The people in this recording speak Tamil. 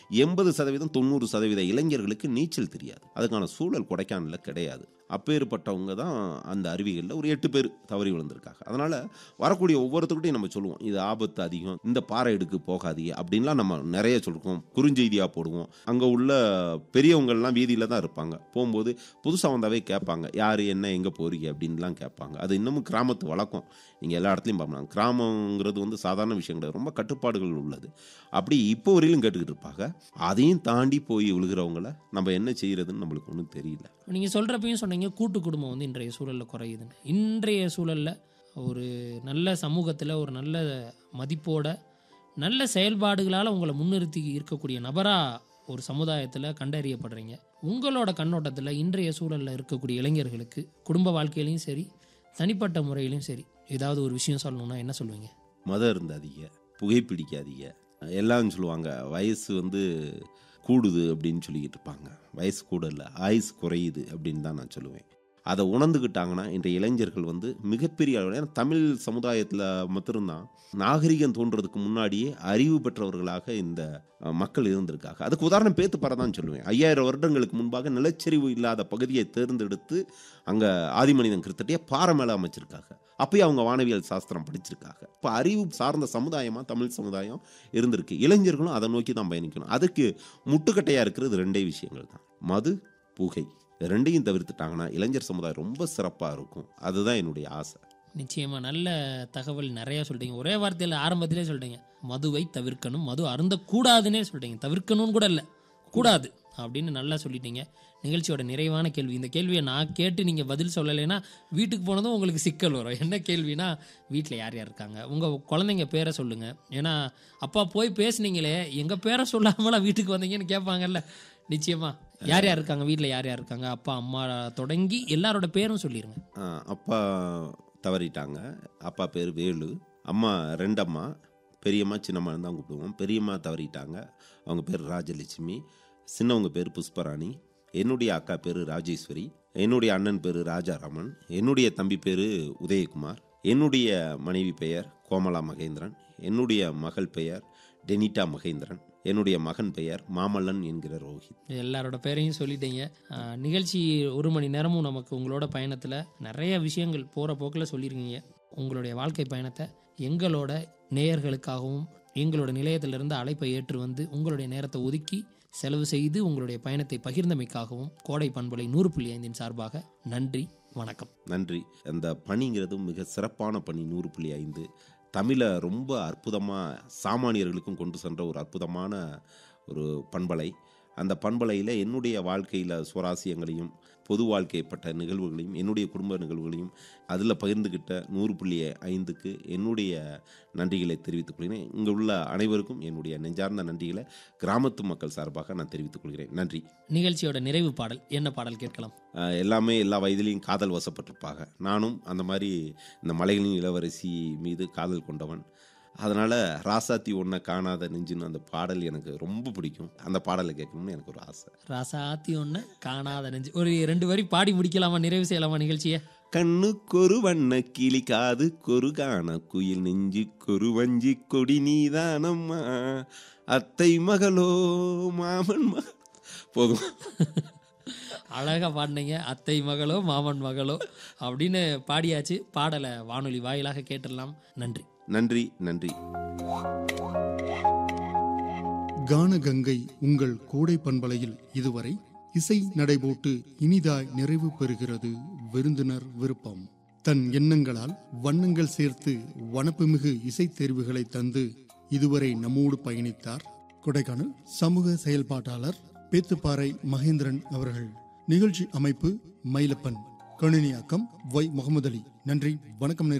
எண்பது சதவீதம் தொண்ணூறு சதவீத இளைஞர்களுக்கு நீச்சல் தெரியாது அதுக்கான சூழல் கொடைக்கானலில் கிடையாது அப்பேற்பட்டவங்க தான் அந்த அருவிகளில் ஒரு எட்டு பேர் தவறி விழுந்திருக்காங்க அதனால் வரக்கூடிய ஒவ்வொருத்தருக்கிட்டையும் நம்ம சொல்லுவோம் இது ஆபத்து அதிகம் இந்த பாறை எடுக்கு போகாதீங்க அப்படின்லாம் நம்ம நிறைய சொல்லுவோம் குறுஞ்செய்தியாக போடுவோம் அங்கே உள்ள பெரியவங்கள்லாம் வீதியில் தான் இருப்பாங்க போகும்போது புதுசாக வந்தாவே கேட்பாங்க யார் என்ன எங்கே போறீங்க அப்படின்லாம் கேட்பாங்க அது இன்னமும் கிராமத்து வழக்கம் நீங்கள் எல்லா இடத்துலையும் பார்க்கலாம் கிராமங்கிறது வந்து சாதாரண விஷயம் கிடையாது ரொம்ப கட்டுப்பாடுகள் உள்ளது அப்படி இப்போ வரையிலும் கேட்டுக்கிட்டு இருப்பாங்க அதையும் தாண்டி போய் விழுகிறவங்கள நம்ம என்ன செய்யறதுன்னு நம்மளுக்கு ஒன்றும் தெரியல நீங்கள் சொல்கிறப்பையும் சொன்னீங்க கூட்டு குடும்பம் வந்து இன்றைய சூழலில் குறையுதுன்னு இன்றைய சூழலில் ஒரு நல்ல சமூகத்தில் ஒரு நல்ல மதிப்போட நல்ல செயல்பாடுகளால் உங்களை முன்னிறுத்தி இருக்கக்கூடிய நபராக ஒரு சமுதாயத்தில் கண்டறியப்படுறீங்க உங்களோட கண்ணோட்டத்தில் இன்றைய சூழலில் இருக்கக்கூடிய இளைஞர்களுக்கு குடும்ப வாழ்க்கையிலையும் சரி தனிப்பட்ட முறையிலையும் சரி ஏதாவது ஒரு விஷயம் சொல்லணும்னா என்ன சொல்லுவீங்க மதம் இருந்தாதீங்க புகைப்பிடிக்காதீங்க எல்லாம் சொல்லுவாங்க வயசு வந்து கூடுது அப்படின்னு சொல்லிக்கிட்டு இருப்பாங்க வயசு கூட இல்லை ஆயுசு குறையுது அப்படின்னு தான் நான் சொல்லுவேன் அதை உணர்ந்துக்கிட்டாங்கன்னா இன்றைய இளைஞர்கள் வந்து மிகப்பெரிய அளவில் ஏன்னா தமிழ் சமுதாயத்தில் மட்டும்தான் நாகரிகம் தோன்றதுக்கு முன்னாடியே அறிவு பெற்றவர்களாக இந்த அஹ், மக்கள் இருந்திருக்காங்க அதுக்கு உதாரணம் பேத்து தான் சொல்லுவேன் ஐயாயிரம் வருடங்களுக்கு முன்பாக நிலச்சரிவு இல்லாத பகுதியை தேர்ந்தெடுத்து அங்கே ஆதிமனிதன் கிருத்தட்டையே பாறை மேலே அமைச்சிருக்காங்க அப்பயே அவங்க வானவியல் சாஸ்திரம் படிச்சிருக்காங்க இப்போ அறிவு சார்ந்த சமுதாயமாக தமிழ் சமுதாயம் இருந்திருக்கு இளைஞர்களும் அதை நோக்கி தான் பயணிக்கணும் அதுக்கு முட்டுக்கட்டையாக இருக்கிறது ரெண்டே விஷயங்கள் தான் மது புகை இது ரெண்டையும் தவிர்த்துட்டாங்கன்னா இளைஞர் சமுதாயம் ரொம்ப சிறப்பாக இருக்கும் அதுதான் என்னுடைய ஆசை நிச்சயமா நல்ல தகவல் நிறைய சொல்லிட்டீங்க ஒரே வார்த்தையில் ஆரம்பத்திலே சொல்லிட்டீங்க மதுவை தவிர்க்கணும் மது அருந்தக்கூடாதுன்னே சொல்லிட்டீங்க தவிர்க்கணும்னு கூட இல்லை கூடாது அப்படின்னு நல்லா சொல்லிட்டீங்க நிகழ்ச்சியோட நிறைவான கேள்வி இந்த கேள்வியை நான் கேட்டு நீங்கள் பதில் சொல்லலைன்னா வீட்டுக்கு போனதும் உங்களுக்கு சிக்கல் வரும் என்ன கேள்வினா வீட்டில் யார் யார் இருக்காங்க உங்கள் குழந்தைங்க பேரை சொல்லுங்கள் ஏன்னா அப்பா போய் பேசுனீங்களே எங்கள் பேரை சொல்லாமலா வீட்டுக்கு வந்தீங்கன்னு கேட்பாங்கல்ல நிச்சயமா யார் யார் இருக்காங்க வீட்டில் யார் யார் இருக்காங்க அப்பா அம்மா தொடங்கி எல்லாரோட பேரும் சொல்லிடுங்க ஆஹ் அப்பா தவறிட்டாங்க அப்பா பேர் வேலு அம்மா ரெண்டம்மா பெரியம்மா சின்னம்மான்னு தான் கூப்பிடுவோம் பெரியம்மா தவறிட்டாங்க அவங்க பேர் ராஜலட்சுமி சின்னவங்க பேர் புஷ்பராணி என்னுடைய அக்கா பேர் ராஜேஸ்வரி என்னுடைய அண்ணன் பேர் ராஜாராமன் என்னுடைய தம்பி பேர் உதயகுமார் என்னுடைய மனைவி பெயர் கோமலா மகேந்திரன் என்னுடைய மகள் பெயர் டெனிட்டா மகேந்திரன் என்னுடைய மகன் பெயர் மாமல்லன் என்கிற ரோஹித் எல்லாரோட பேரையும் சொல்லிட்டீங்க ஆஹ் நிகழ்ச்சி ஒரு மணி நேரமும் நமக்கு உங்களோட பயணத்தில் நிறைய விஷயங்கள் போகிற போக்கில் சொல்லியிருக்கீங்க உங்களுடைய வாழ்க்கை பயணத்தை எங்களோட நேயர்களுக்காகவும் எங்களோட நிலையத்திலிருந்து அழைப்பை ஏற்று வந்து உங்களுடைய நேரத்தை ஒதுக்கி செலவு செய்து உங்களுடைய பயணத்தை பகிர்ந்தமைக்காகவும் கோடை பண்பலை நூறு புள்ளி ஐந்தின் சார்பாக நன்றி வணக்கம் நன்றி அந்த பணிங்கிறது மிக சிறப்பான பணி நூறு புள்ளி ஐந்து தமிழை ரொம்ப அற்புதமாக சாமானியர்களுக்கும் கொண்டு சென்ற ஒரு அற்புதமான ஒரு பண்பலை அந்த பண்பலையில் என்னுடைய வாழ்க்கையில் சுவாரஸ்யங்களையும் பொது வாழ்க்கைப்பட்ட நிகழ்வுகளையும் என்னுடைய குடும்ப நிகழ்வுகளையும் அதில் பகிர்ந்துக்கிட்ட நூறு புள்ளி ஐந்துக்கு என்னுடைய நன்றிகளை தெரிவித்துக் கொள்கிறேன் இங்கே உள்ள அனைவருக்கும் என்னுடைய நெஞ்சார்ந்த நன்றிகளை கிராமத்து மக்கள் சார்பாக நான் தெரிவித்துக் கொள்கிறேன் நன்றி நிகழ்ச்சியோட நிறைவு பாடல் என்ன பாடல் கேட்கலாம் ஆஹ் எல்லாமே எல்லா வயதிலையும் காதல் வசப்பட்டிருப்பாங்க நானும் அந்த மாதிரி இந்த மலைகளின் இளவரசி மீது காதல் கொண்டவன் அதனால் ராசாத்தி ஒன்றை காணாத நெஞ்சுன்னு அந்த பாடல் எனக்கு ரொம்ப பிடிக்கும் அந்த பாடலை கேட்கணும்னு எனக்கு ஒரு ஆசை ராசாத்தி ஒன்று காணாத நெஞ்சு ஒரு ரெண்டு வரி பாடி முடிக்கலாமா நிறைவு செய்யலாமா நிகழ்ச்சியை கண்ணுக்கொரு வண்ண கிளி காது கொரு காண குயில் நெஞ்சு கொரு வஞ்சி கொடி நீதானம்மா அத்தை மகளோ மாமன் மக போதும் அழகாக பாடினீங்க அத்தை மகளோ மாமன் மகளோ அப்படின்னு பாடியாச்சு பாடலை வானொலி வாயிலாக கேட்டுடலாம் நன்றி நன்றி நன்றி கானகங்கை உங்கள் கோடை பண்பலையில் இதுவரை இசை நடைபோட்டு இனிதாய் நிறைவு பெறுகிறது விருந்தினர் விருப்பம் தன் எண்ணங்களால் வண்ணங்கள் சேர்த்து வனப்புமிகு இசைத் தேர்வுகளை தந்து இதுவரை நம்மோடு பயணித்தார் கொடைக்கானல் சமூக செயல்பாட்டாளர் பேத்துப்பாறை மகேந்திரன் அவர்கள் நிகழ்ச்சி அமைப்பு மயிலப்பன் கணினியாக்கம் வை முகமது அலி நன்றி வணக்கம் நேயர்களே.